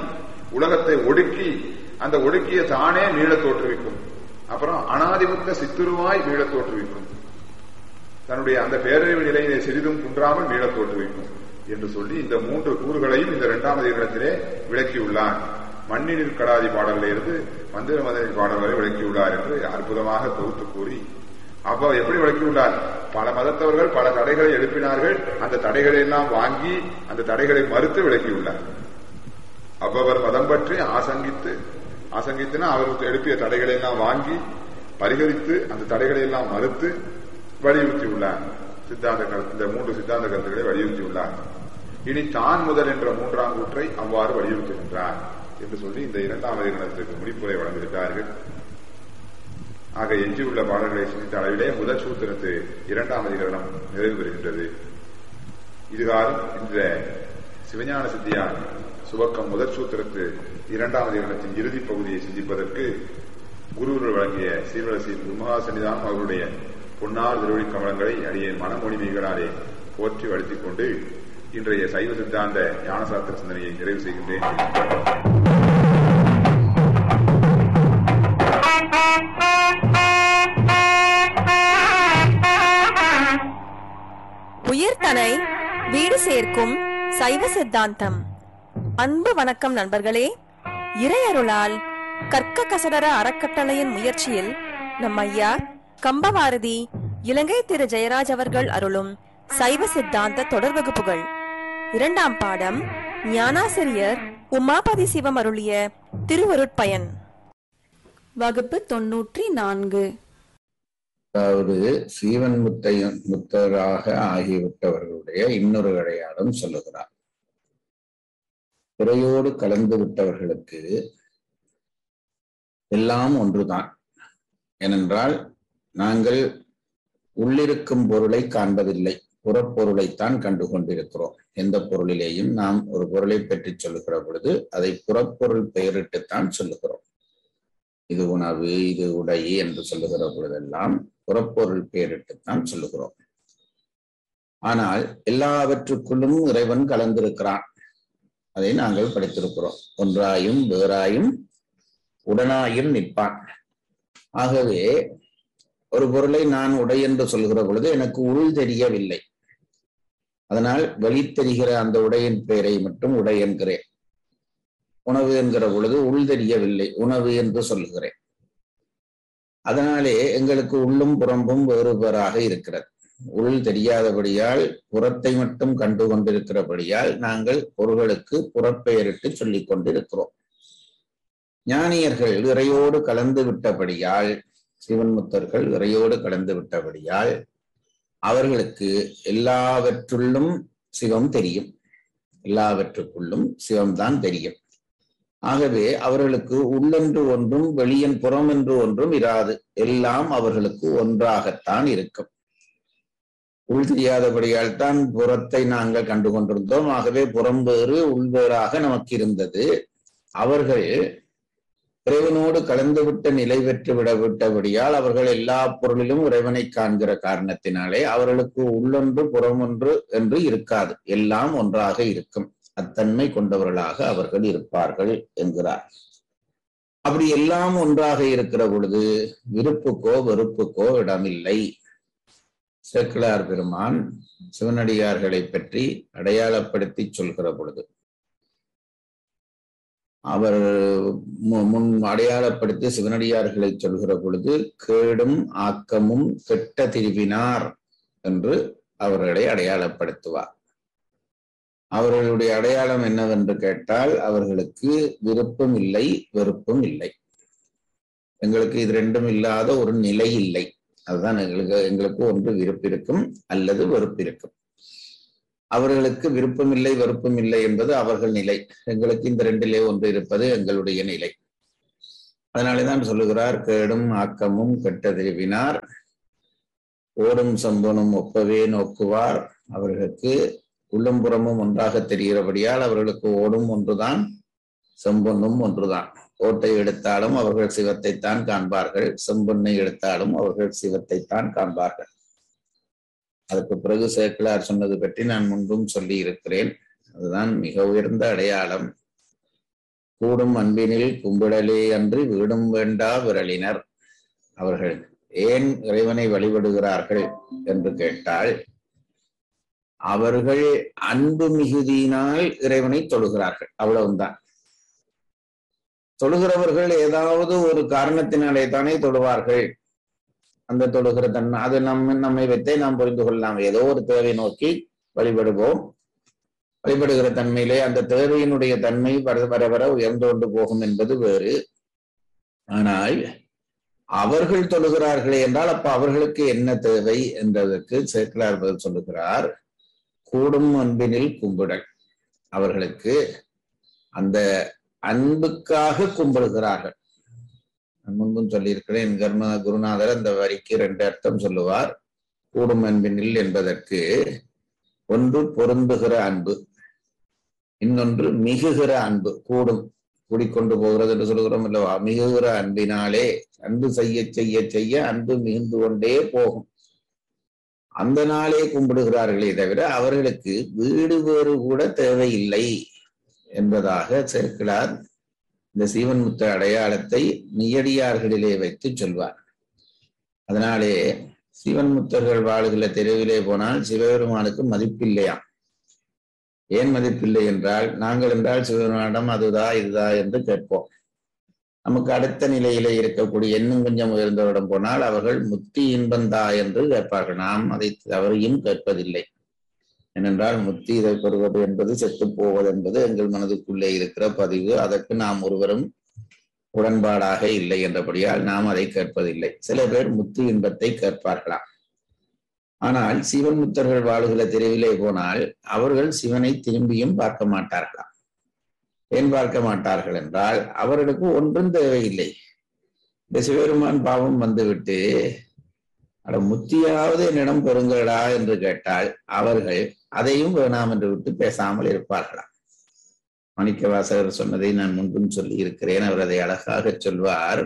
உலகத்தை ஒடுக்கி அந்த ஒடுக்கிய தானே மீளத் தோற்றுவிக்கும் அப்புறம் அனாதிமுத்த சித்துருவாய் மீளத் தோற்றுவிக்கும் தன்னுடைய அந்த பேரறிவு நிலையிலே சிறிதும் குன்றாமல் மீளத் தோற்றுவிக்கும் என்று சொல்லி இந்த மூன்று கூறுகளையும் இந்த இரண்டாவது இடத்திலே விளக்கியுள்ளார் மண்ணினில் கடாதி பாடலில் இருந்து மந்திர மதனி பாடல் வரை விளக்கியுள்ளார் என்று அற்புதமாக தொகுத்து கூறி அப்போ எப்படி விளக்கியுள்ளார் பல மதத்தவர்கள் பல தடைகளை எழுப்பினார்கள் அந்த தடைகளை எல்லாம் வாங்கி அந்த தடைகளை மறுத்து விளக்கியுள்ளார் அவ்வவர் மதம் பற்றி ஆசங்கித்து ஆசங்கித்துனா அவர் எழுப்பிய தடைகளை எல்லாம் வாங்கி பரிகரித்து அந்த தடைகளை எல்லாம் மறுத்து வலியுறுத்தி உள்ளார் சித்தாந்த கருத்து இந்த மூன்று சித்தாந்த கருத்துக்களை வலியுறுத்தி உள்ளார் இனி தான் முதல் என்ற மூன்றாம் கூற்றை அவ்வாறு வலியுறுத்துகின்றார் என்று சொல்லி இந்த இரண்டாம் அதிகரணத்திற்கு முடிப்புரை வழங்கிவிட்டார்கள் ஆக எஞ்சியுள்ள பாடல்களை சிந்தித்த அளவிலே முதல் சூத்திரத்து இரண்டாம் அதிகரணம் நிறைவு பெறுகின்றது இதுகாலம் இந்த சிவஞான சித்தியார் சுபக்கம் முதற் சூத்திரத்து இரண்டாம் அதிகரணத்தின் இறுதிப் பகுதியை சிந்திப்பதற்கு குருவர்கள் வழங்கிய சீர்வரசி குருமகா சன்னிதானம் அவருடைய பொன்னார் திருவழி கமலங்களை அடியே மனமொழிமைகளாலே போற்றி வளர்த்திக் கொண்டு இன்றைய சைவ சித்தாந்த ஞானசாஸ்திர சிந்தனையை நிறைவு செய்கின்றேன் உயிர்தனை வீடு சேர்க்கும் சைவ சித்தாந்தம் அன்பு வணக்கம் நண்பர்களே இறையருளால் கற்க கசடர அறக்கட்டளையின் முயற்சியில் நம் ஐயா கம்பவாரதி இலங்கை திரு ஜெயராஜ் அவர்கள் அருளும் சைவ சித்தாந்த தொடர் வகுப்புகள் இரண்டாம் பாடம் ஞானாசிரியர் உமாபதி சிவம் அருளிய திருவருட்பயன் வகுப்பு தொன்னூற்றி நான்கு அதாவது சீவன் முத்தையன் முத்தராக ஆகிவிட்டவர்களுடைய இன்னொரு அடையாளம் சொல்லுகிறார் பிறையோடு கலந்து விட்டவர்களுக்கு எல்லாம் ஒன்றுதான் ஏனென்றால் நாங்கள் உள்ளிருக்கும் பொருளை காண்பதில்லை புறப்பொருளைத்தான் கண்டு கொண்டிருக்கிறோம் எந்த பொருளிலேயும் நாம் ஒரு பொருளை பற்றி சொல்லுகிற பொழுது அதை புறப்பொருள் பெயரிட்டுத்தான் சொல்லுகிறோம் இது உணவு இது உடை என்று சொல்லுகிற பொழுதெல்லாம் புறப்பொருள் பெயரிட்டுத்தான் சொல்லுகிறோம் ஆனால் எல்லாவற்றுக்குள்ளும் இறைவன் கலந்திருக்கிறான் அதை நாங்கள் படித்திருக்கிறோம் ஒன்றாயும் வேறாயும் உடனாயும் நிற்பான் ஆகவே ஒரு பொருளை நான் உடை என்று சொல்கிற பொழுது எனக்கு உள் தெரியவில்லை அதனால் வெளி தெரிகிற அந்த உடையின் பெயரை மட்டும் உடை என்கிறேன் உணவு என்கிற பொழுது உள் தெரியவில்லை உணவு என்று சொல்லுகிறேன் அதனாலே எங்களுக்கு உள்ளும் புறம்பும் வேறுபாறாக இருக்கிறது உள் தெரியாதபடியால் புறத்தை மட்டும் கண்டு கொண்டிருக்கிறபடியால் நாங்கள் பொருள்களுக்கு புறப்பெயரிட்டு சொல்லிக் கொண்டிருக்கிறோம் ஞானியர்கள் இறையோடு கலந்து விட்டபடியால் சிவன்முத்தர்கள் இறையோடு கலந்து விட்டபடியால் அவர்களுக்கு எல்லாவற்றுள்ளும் சிவம் தெரியும் எல்லாவற்றுக்குள்ளும் சிவம்தான் தெரியும் ஆகவே அவர்களுக்கு உள்ளென்று ஒன்றும் வெளியன் புறம் என்று ஒன்றும் இராது எல்லாம் அவர்களுக்கு ஒன்றாகத்தான் இருக்கும் உள் தெரியாதபடியால் தான் புறத்தை நாங்கள் கண்டு கொண்டிருந்தோம் ஆகவே புறம் வேறு உள்வேறாக நமக்கு இருந்தது அவர்கள் இறைவனோடு கலந்துவிட்ட நிலை பெற்று விட விட்டபடியால் அவர்கள் எல்லா பொருளிலும் இறைவனை காண்கிற காரணத்தினாலே அவர்களுக்கு உள்ளொன்று புறமொன்று என்று இருக்காது எல்லாம் ஒன்றாக இருக்கும் அத்தன்மை கொண்டவர்களாக அவர்கள் இருப்பார்கள் என்கிறார் அப்படி எல்லாம் ஒன்றாக இருக்கிற பொழுது விருப்புக்கோ வெறுப்புக்கோ இடமில்லை சேக்கிழார் பெருமான் சிவனடியார்களை பற்றி அடையாளப்படுத்தி சொல்கிற பொழுது அவர் முன் அடையாளப்படுத்தி சிவனடியார்களை சொல்கிற பொழுது கேடும் ஆக்கமும் கெட்ட திருவினார் என்று அவர்களை அடையாளப்படுத்துவார் அவர்களுடைய அடையாளம் என்னவென்று கேட்டால் அவர்களுக்கு விருப்பம் இல்லை வெறுப்பும் இல்லை எங்களுக்கு இது ரெண்டும் இல்லாத ஒரு நிலை இல்லை அதுதான் எங்களுக்கு எங்களுக்கு ஒன்று விருப்பு இருக்கும் அல்லது வெறுப்பு இருக்கும் அவர்களுக்கு விருப்பம் இல்லை வெறுப்பும் இல்லை என்பது அவர்கள் நிலை எங்களுக்கு இந்த ரெண்டிலே ஒன்று இருப்பது எங்களுடைய நிலை அதனாலேதான் சொல்லுகிறார் கேடும் ஆக்கமும் கெட்டதிருவினார் ஓடும் சம்பனும் ஒப்பவே நோக்குவார் அவர்களுக்கு உள்ளும் புறமும் ஒன்றாக தெரிகிறபடியால் அவர்களுக்கு ஓடும் ஒன்றுதான் செம்பொன்னும் ஒன்றுதான் ஓட்டை எடுத்தாலும் அவர்கள் சிவத்தைத்தான் காண்பார்கள் செம்பொன்னை எடுத்தாலும் அவர்கள் சிவத்தைத்தான் காண்பார்கள் அதுக்கு பிறகு சேக்கிலார் சொன்னது பற்றி நான் முன்பும் சொல்லி இருக்கிறேன் அதுதான் மிக உயர்ந்த அடையாளம் கூடும் அன்பினில் கும்பிடலே அன்றி வீடும் வேண்டா விரலினர் அவர்கள் ஏன் இறைவனை வழிபடுகிறார்கள் என்று கேட்டால் அவர்கள் அன்பு மிகுதியினால் இறைவனை தொழுகிறார்கள் அவ்வளவுதான் தொழுகிறவர்கள் ஏதாவது ஒரு காரணத்தினாலே தானே தொழுவார்கள் அந்த தொழுகிற தன்மை அது நம்ம நம்மை வைத்தே நாம் புரிந்து கொள்ளலாம் ஏதோ ஒரு தேவை நோக்கி வழிபடுவோம் வழிபடுகிற தன்மையிலே அந்த தேவையினுடைய தன்மை வர வர வர உயர்ந்து கொண்டு போகும் என்பது வேறு ஆனால் அவர்கள் தொழுகிறார்களே என்றால் அப்ப அவர்களுக்கு என்ன தேவை என்றதற்கு சேக்கலார் பதில் சொல்லுகிறார் கூடும் அன்பினில் கும்பிடல் அவர்களுக்கு அந்த அன்புக்காக கும்பிடுகிறார்கள் நான் முன்பும் சொல்லியிருக்கிறேன் கர்ம குருநாதர் அந்த வரிக்கு ரெண்டு அர்த்தம் சொல்லுவார் கூடும் அன்பினில் என்பதற்கு ஒன்று பொருந்துகிற அன்பு இன்னொன்று மிகுகிற அன்பு கூடும் கூடிக்கொண்டு போகிறது என்று சொல்கிறோம் அல்லவா மிகுகிற அன்பினாலே அன்பு செய்ய செய்ய செய்ய அன்பு மிகுந்து கொண்டே போகும் அந்த நாளே கும்பிடுகிறார்களே தவிர அவர்களுக்கு வீடு வேறு கூட தேவையில்லை என்பதாக சேர்க்கிறார் இந்த சீவன் முத்த அடையாளத்தை நியடியார்களிலே வைத்து சொல்வார் அதனாலே சிவன் முத்தர்கள் வாழுகிற தெருவிலே போனால் சிவபெருமானுக்கு மதிப்பில்லையாம் ஏன் மதிப்பில்லை என்றால் நாங்கள் என்றால் சிவபெருமானிடம் அதுதா இதுதா என்று கேட்போம் நமக்கு அடுத்த நிலையிலே இருக்கக்கூடிய இன்னும் கொஞ்சம் உயர்ந்தவரிடம் போனால் அவர்கள் முத்தி இன்பந்தா என்று கேட்பார்கள் நாம் அதை தவறையும் கேட்பதில்லை ஏனென்றால் முத்தி இதை பெறுவது என்பது செத்து போவது என்பது எங்கள் மனதுக்குள்ளே இருக்கிற பதிவு அதற்கு நாம் ஒருவரும் உடன்பாடாக இல்லை என்றபடியால் நாம் அதை கேட்பதில்லை சில பேர் முத்தி இன்பத்தை கேட்பார்களாம் ஆனால் சிவன் முத்தர்கள் வாழுகிற தெருவிலே போனால் அவர்கள் சிவனை திரும்பியும் பார்க்க மாட்டார்களாம் ஏன் பார்க்க மாட்டார்கள் என்றால் அவர்களுக்கு ஒன்றும் தேவையில்லை இந்த சிவபெருமான் பாவம் வந்துவிட்டு அட முத்தியாவது என்னிடம் பெறுங்களா என்று கேட்டால் அவர்கள் அதையும் வேணாம் என்று விட்டு பேசாமல் இருப்பார்களாம் மாணிக்க வாசகர் சொன்னதை நான் முன்பும் சொல்லி இருக்கிறேன் அவர் அதை அழகாக சொல்வார்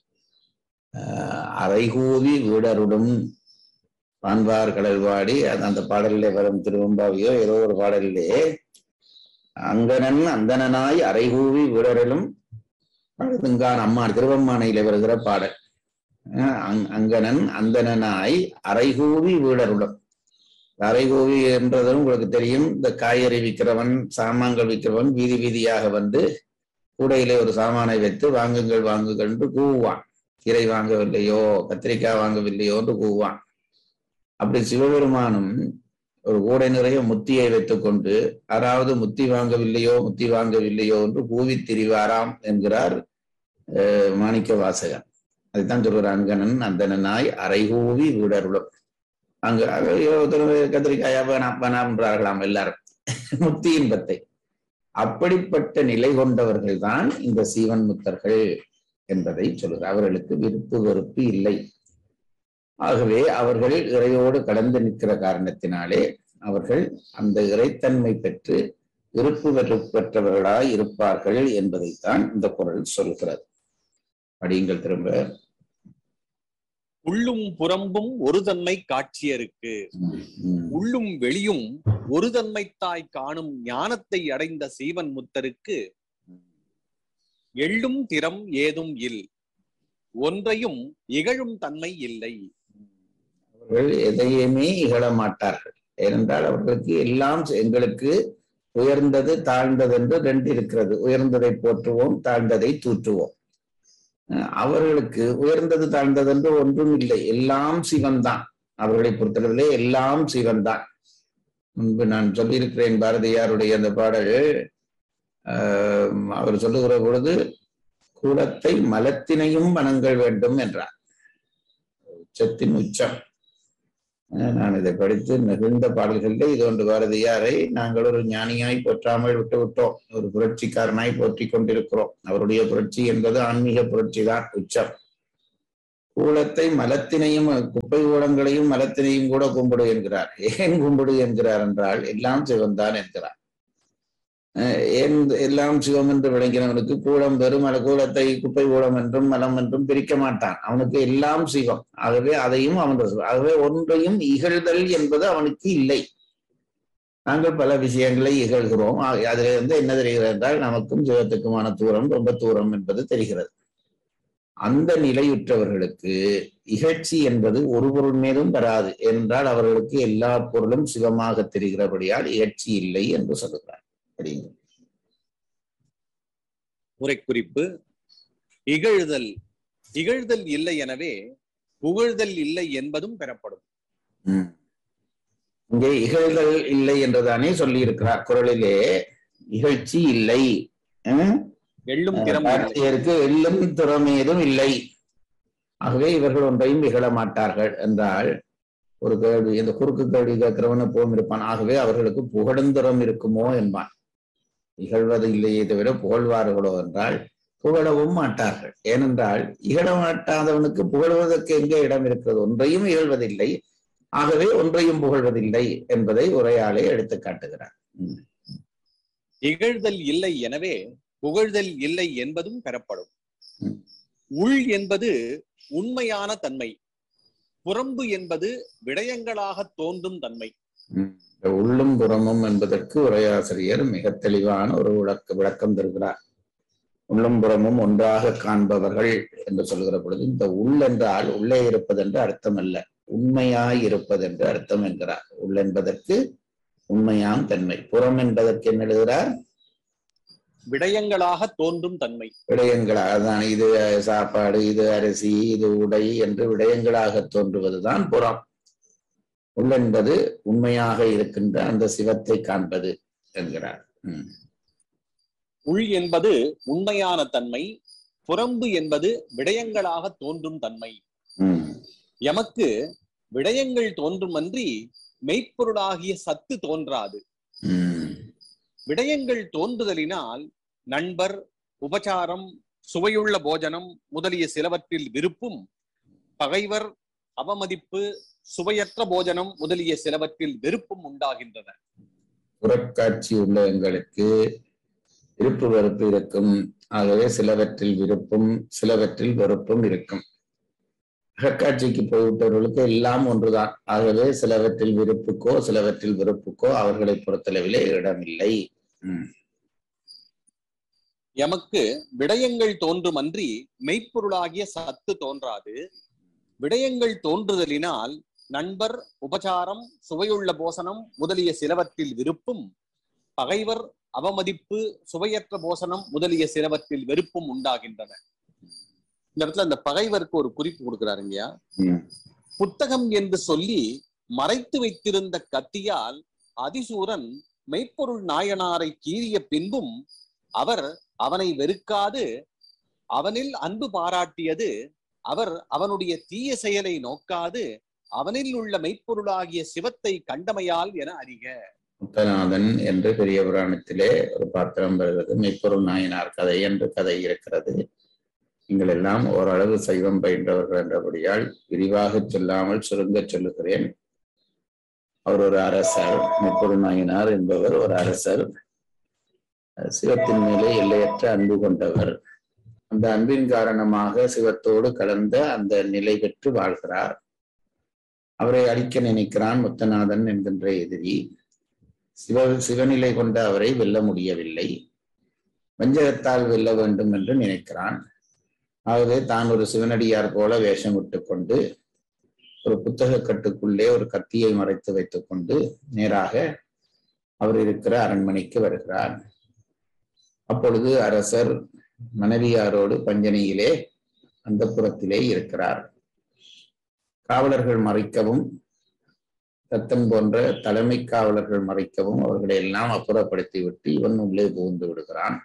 அரைகூவி வீடருடும் பான்பார் கடல்வாடி அந்த பாடலிலே வரும் திருவம்பாவியோ ஏதோ ஒரு பாடலிலே அங்கனன் அந்தனாய் அரைகூவி வீடரிலும் பழுதுங்கான் அம்மான் திருவம்மானையில வருகிற பாடல் அங்கனன் அந்தனாய் அரைகூவி வீடருடன் அரைகோவி என்றதும் உங்களுக்கு தெரியும் இந்த காய்கறி விற்கிறவன் சாமான்கள் விற்கிறவன் வீதி வீதியாக வந்து கூடையிலே ஒரு சாமானை வைத்து வாங்குங்கள் வாங்குங்கள் என்று கூவுவான் கீரை வாங்கவில்லையோ கத்திரிக்காய் வாங்கவில்லையோ என்று கூவுவான் அப்படி சிவபெருமானும் ஒரு கூடை நிறைய முத்தியை வைத்துக் கொண்டு யாராவது முத்தி வாங்கவில்லையோ முத்தி வாங்கவில்லையோ என்று கூவி திரிவாராம் என்கிறார் மாணிக்க வாசகன் அதைத்தான் சொல்கிறார் அங்கனன் அந்தனாய் அரைகூவி வீடருளும் அங்க கத்திரிக்காயா வேணாம் வேணாம்ன்றார்களாம் எல்லாரும் முக்தி இன்பத்தை அப்படிப்பட்ட நிலை கொண்டவர்கள் தான் இந்த சீவன் முத்தர்கள் என்பதை சொல்கிறார் அவர்களுக்கு விருப்பு வெறுப்பு இல்லை ஆகவே அவர்கள் இறையோடு கடந்து நிற்கிற காரணத்தினாலே அவர்கள் அந்த இறைத்தன்மை பெற்று விருப்பு வெறுப்பு பெற்றவர்களாய் இருப்பார்கள் என்பதைத்தான் இந்த குரல் சொல்கிறது படியுங்கள் திரும்ப உள்ளும் புறம்பும் ஒரு தன்மை காட்சியருக்கு உள்ளும் வெளியும் ஒரு தன்மைத்தாய் காணும் ஞானத்தை அடைந்த சீவன் முத்தருக்கு எள்ளும் திறம் ஏதும் இல் ஒன்றையும் இகழும் தன்மை இல்லை அவர்கள் எதையுமே இகழ மாட்டார்கள் ஏனென்றால் அவர்களுக்கு எல்லாம் எங்களுக்கு உயர்ந்தது தாழ்ந்தது என்று ரெண்டு இருக்கிறது உயர்ந்ததை போற்றுவோம் தாழ்ந்ததை தூற்றுவோம் அவர்களுக்கு உயர்ந்தது தாழ்ந்தது என்று ஒன்றும் இல்லை எல்லாம் சிவன்தான் அவர்களை பொறுத்தளவிலே எல்லாம் சிவன்தான் முன்பு நான் சொல்லியிருக்கிறேன் பாரதியாருடைய அந்த பாடல் அவர் சொல்லுகிற பொழுது கூடத்தை மலத்தினையும் வணங்கல் வேண்டும் என்றார் உச்சத்தின் உச்சம் நான் இதை படித்து மிகுந்த பாடல்களில் இது ஒன்று பாரதியாரை நாங்கள் ஒரு ஞானியாய் போற்றாமல் விட்டு விட்டோம் ஒரு புரட்சிக்காரனாய் போற்றி கொண்டிருக்கிறோம் அவருடைய புரட்சி என்பது ஆன்மீக புரட்சி தான் உச்சம் கூலத்தை மலத்தினையும் குப்பை கூடங்களையும் மலத்தினையும் கூட கும்பிடு என்கிறார் ஏன் கும்பிடு என்கிறார் என்றால் எல்லாம் சிவன்தான் என்கிறார் ஏன் எல்லாம் சிவம் என்று விளங்கினவனுக்கு கூடம் வெறும் மல கூடத்தை குப்பை கூடம் என்றும் மலம் என்றும் பிரிக்க மாட்டான் அவனுக்கு எல்லாம் சிவம் ஆகவே அதையும் அவன் ஆகவே ஒன்றையும் இகழ்தல் என்பது அவனுக்கு இல்லை நாங்கள் பல விஷயங்களை இகழ்கிறோம் ஆ- அதில் இருந்து என்ன தெரிகிறது என்றால் நமக்கும் சிவத்துக்குமான தூரம் ரொம்ப தூரம் என்பது தெரிகிறது அந்த நிலையுற்றவர்களுக்கு இகழ்ச்சி என்பது ஒரு பொருள் மீதும் வராது என்றால் அவர்களுக்கு எல்லா பொருளும் சிவமாக தெரிகிறபடியால் இகழ்ச்சி இல்லை என்று சொல்லுகிறார் அப்படிங்க உரைக்குறிப்பு இகழ்தல் இகழ்தல் இல்லை எனவே புகழ்தல் இல்லை என்பதும் பெறப்படும் ம். இங்கே இகழ்தல் இல்லை என்றுதானே சொல்லி இருக்கிறார் குரலிலே இகழ்ச்சி இல்லை ம்? எள்ளும் திறம் இல்லை. கார்த்தியருக்கு எள்ளும் திறமேதும் இல்லை ஆகவே இவர்கள் ஒன்றையும் இகழ மாட்டார்கள் என்றால் ஒரு கேள்வி இந்த குறுக்கு கேள்வி கேட்கிறவன போம் இருப்பான் ஆகவே அவர்களுக்கு புகழுந்திரம் இருக்குமோ என்பான் இகழ்வது இல்லையே தவிர புகழ்வார்களோ என்றால் புகழவும் மாட்டார்கள் ஏனென்றால் இகழ மாட்டாதவனுக்கு புகழ்வதற்கு எங்கே இடம் இருக்கிறது ஒன்றையும் இகழ்வதில்லை ஆகவே ஒன்றையும் புகழ்வதில்லை என்பதை உரையாளே எடுத்து காட்டுகிறார் ம். இகழ்தல் இல்லை எனவே புகழ்தல் இல்லை என்பதும் பெறப்படும் ம். உள் என்பது உண்மையான தன்மை புறம்பு என்பது விடயங்களாக தோன்றும் தன்மை ம். இந்த உள்ளும் புறமும் என்பதற்கு உரையாசிரியர் மிக தெளிவான ஒரு விளக்க விளக்கம் தருகிறார் உள்ளும் புறமும் ஒன்றாக காண்பவர்கள் என்று சொல்கிற பொழுது இந்த உள் என்றால் உள்ளே இருப்பது என்று அர்த்தம் அல்ல உண்மையாய் இருப்பது என்று அர்த்தம் என்கிறார் உள் என்பதற்கு உண்மையாம் தன்மை புறம் என்பதற்கு என்ன எழுதுகிறார் விடயங்களாக தோன்றும் தன்மை விடயங்களாக தான் இது சாப்பாடு இது அரிசி இது உடை என்று விடயங்களாக தோன்றுவதுதான் புறம் உள் என்பது உண்மையாக இருக்கின்ற அந்த சிவத்தை காண்பது என்கிறார் ம். உள் என்பது உண்மையான தன்மை புறம்பு என்பது விடயங்களாக தோன்றும் தன்மை ம். எமக்கு விடயங்கள் தோன்றுமன்றி மெய்ப்பொருளாகிய சத்து தோன்றாது ம். விடயங்கள் தோன்றுதலினால் நண்பர் உபசாரம் சுவையுள்ள போஜனம் முதலிய சிலவற்றில் விருப்பும் பகைவர் அவமதிப்பு சுவையற்ற போஜனம் முதலிய சிலவற்றில் வெறுப்பும் உண்டாகின்றன புறக்காட்சி உள்ள எங்களுக்கு விருப்பு வெறுப்பு இருக்கும் ஆகவே சிலவற்றில் விருப்பும் சிலவற்றில் வெறுப்பும் இருக்கும் அகக்காட்சிக்கு போய்விட்டவர்களுக்கு எல்லாம் ஒன்றுதான் ஆகவே சிலவற்றில் விருப்புக்கோ சிலவற்றில் வெறுப்புக்கோ அவர்களை பொறுத்தளவிலே இடமில்லை ம். எமக்கு விடயங்கள் தோன்றுமன்றி மெய்ப்பொருளாகிய சத்து தோன்றாது விடயங்கள் தோன்றுதலினால் நண்பர் உபசாரம் சுவையுள்ள போசனம் முதலிய சிலவற்றில் விருப்பும் பகைவர் அவமதிப்பு சுவையற்ற போசனம் முதலிய சிலவற்றில் வெறுப்பும் உண்டாகின்றன இந்த இடத்துல அந்த பகைவருக்கு ஒரு குறிப்பு கொடுக்கிறாருங்கய்யா ம். புத்தகம் என்று சொல்லி மறைத்து வைத்திருந்த கத்தியால் அதிசூரன் மெய்ப்பொருள் நாயனாரை கீறிய பின்பும் அவர் அவனை வெறுக்காது அவனில் அன்பு பாராட்டியது அவர் அவனுடைய தீய செயலை நோக்காது அவனில் உள்ள மெய்ப்பொருளாகிய சிவத்தை கண்டமையால் என அறிக முத்தநாதன் என்று பெரிய புராணத்திலே ஒரு பாத்திரம் வருகிறது மெய்ப்பொருள் நாயனார் கதை என்று கதை இருக்கிறது நீங்கள் எல்லாம் ஓரளவு சைவம் பயின்றவர்கள் என்றபடியால் விரிவாக சொல்லாமல் சுருங்க சொல்லுகிறேன் அவர் ஒரு அரசர் மெய்ப்பொருள் நாயனார் என்பவர் ஒரு அரசர் சிவத்தின் மேலே எல்லையற்ற அன்பு கொண்டவர் அந்த அன்பின் காரணமாக சிவத்தோடு கலந்த அந்த நிலை பெற்று வாழ்கிறார் அவரை அழிக்க நினைக்கிறான் முத்தநாதன் என்கின்ற எதிரி சிவ சிவநிலை கொண்ட அவரை வெல்ல முடியவில்லை வஞ்சகத்தால் வெல்ல வேண்டும் என்று நினைக்கிறான் ஆகவே தான் ஒரு சிவனடியார் போல வேஷம் கொண்டு ஒரு புத்தக கட்டுக்குள்ளே ஒரு கத்தியை மறைத்து வைத்துக் கொண்டு நேராக அவர் இருக்கிற அரண்மனைக்கு வருகிறார் அப்பொழுது அரசர் மனைவியாரோடு பஞ்சனையிலே அந்த புறத்திலே இருக்கிறார் காவலர்கள் மறைக்கவும் தத்தன் போன்ற தலைமை காவலர்கள் மறைக்கவும் அவர்களை எல்லாம் அப்புறப்படுத்தி விட்டு இவன் உள்ளே புகுந்து விடுகிறான்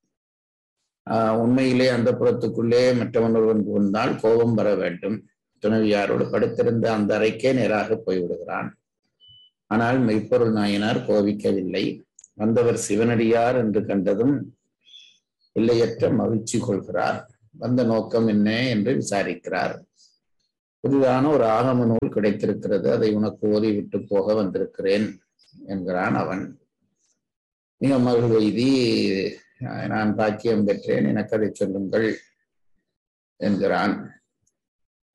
ஆஹ் உண்மையிலே அந்த புறத்துக்குள்ளே மற்றவன் ஒருவன் புகுந்தால் கோபம் வர வேண்டும் துணைவியாரோடு படுத்திருந்த அந்த அறைக்கே நேராக போய்விடுகிறான் ஆனால் மெய்ப்பொருள் நாயனார் கோபிக்கவில்லை வந்தவர் சிவனடியார் என்று கண்டதும் எல்லையற்ற மகிழ்ச்சி கொள்கிறார் வந்த நோக்கம் என்ன என்று விசாரிக்கிறார் புதிதான ஒரு ஆகம நூல் கிடைத்திருக்கிறது அதை உனக்கு ஓதி விட்டு போக வந்திருக்கிறேன் என்கிறான் அவன் மிக மகிழ்வெய்தி நான் பாக்கியம் பெற்றேன் எனக்கு அதை சொல்லுங்கள் என்கிறான்